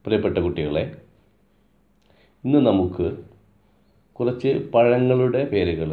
പ്രിയപ്പെട്ട കുട്ടികളെ ഇന്ന് നമുക്ക് കുറച്ച് പഴങ്ങളുടെ പേരുകൾ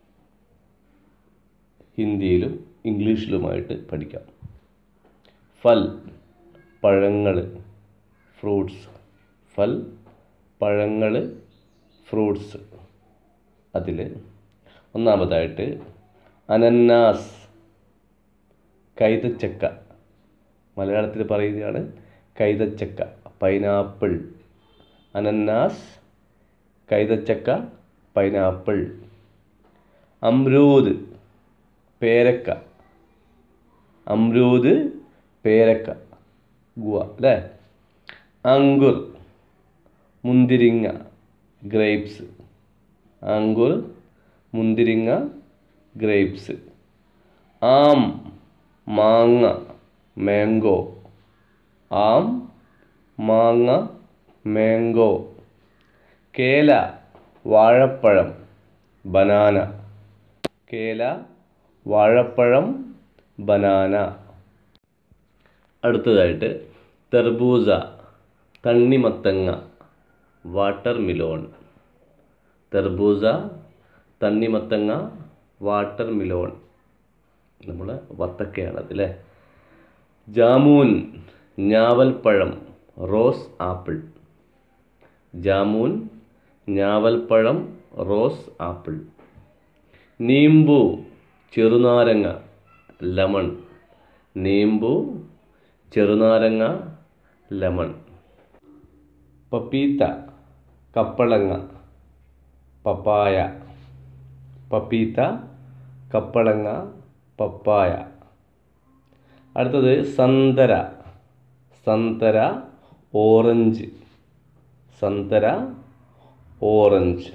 ഹിന്ദിയിലും ഇംഗ്ലീഷിലുമായിട്ട് പഠിക്കാം ഫൽ പഴങ്ങൾ ഫ്രൂട്ട്സ് ഫൽ പഴങ്ങൾ ഫ്രൂട്ട്സ് അതിൽ ഒന്നാമതായിട്ട് അനന്നാസ് കൈതച്ചക്ക മലയാളത്തിൽ പറയുകയാണ് കൈതച്ചക്ക പൈനാപ്പിൾ അനന്നാസ് കൈതച്ചക്ക പൈനാപ്പിൾ അമ്രൂദ് പേരക്ക അമ്രൂദ് പേരക്ക ഗുവ അല്ലേ അങ്കുർ മുന്തിരിങ്ങ ഗ്രേപ്സ് അങ്കുർ മുന്തിരിങ്ങ ഗ്രേപ്സ് ആം മാങ്ങ മാംഗോ ആം മാങ്ങ മാംഗോ കേല വാഴപ്പഴം ബനാന കേല വാഴപ്പഴം ബനാന അടുത്തതായിട്ട് തെർബൂസ തണ്ണിമത്തങ്ങ വാട്ടർ മിലോൺ തെർബൂസ തണ്ണിമത്തങ്ങ വാട്ടർ മിലോൺ നമ്മൾ വത്തക്കയാണ് അതില്ലേ ജാമൂൻ ഞാവൽപ്പഴം റോസ് ആപ്പിൾ ജാമൂൻ ഞാവൽപ്പഴം റോസ് ആപ്പിൾ നീമ്പു ചെറുനാരങ്ങ ലെമൺ നീമ്പു ചെറുനാരങ്ങ ലെമൺ പപ്പീത്ത കപ്പളങ്ങ പപ്പായ പപ്പീത്ത കപ്പളങ്ങ പപ്പായ അടുത്തത് സന്തര സന്തര ഓറഞ്ച് സന്തര ഓറഞ്ച്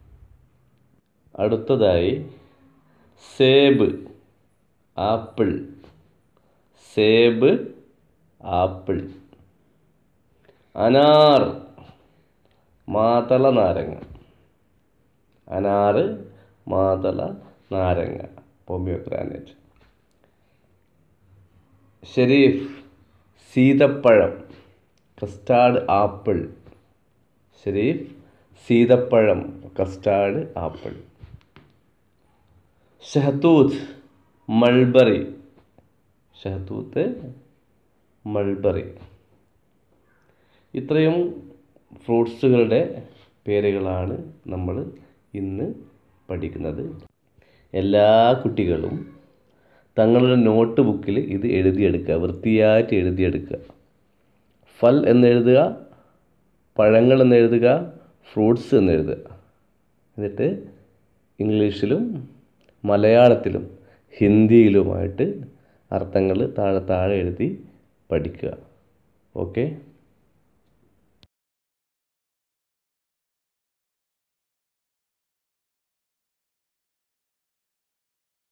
അടുത്തതായി സേബ് ആപ്പിൾ സേബ് ആപ്പിൾ അനാർ മാതള നാരങ്ങ അനാറ് മാതള നാരങ്ങ പൊമിയോഗ്രാനൈറ്റ് ഷെരീഫ് സീതപ്പഴം കസ്റ്റാർഡ് ആപ്പിൾ ഷെരീഫ് സീതപ്പഴം കസ്റ്റാർഡ് ആപ്പിൾ ഷഹത്തൂത്ത് മൾബറി ഷഹത്തൂത്ത് മൾബറി ഇത്രയും ഫ്രൂട്ട്സുകളുടെ പേരുകളാണ് നമ്മൾ ഇന്ന് പഠിക്കുന്നത് എല്ലാ കുട്ടികളും തങ്ങളുടെ നോട്ട് ബുക്കിൽ ഇത് എഴുതിയെടുക്കുക വൃത്തിയായിട്ട് എഴുതിയെടുക്കുക ഫൽ എന്നെഴുതുക പഴങ്ങൾ എന്നെഴുതുക ഫ്രൂട്ട്സ് എന്നെഴുതുക എന്നിട്ട് ഇംഗ്ലീഷിലും മലയാളത്തിലും ഹിന്ദിയിലുമായിട്ട് അർത്ഥങ്ങൾ താഴെ താഴെ എഴുതി പഠിക്കുക ഓക്കെ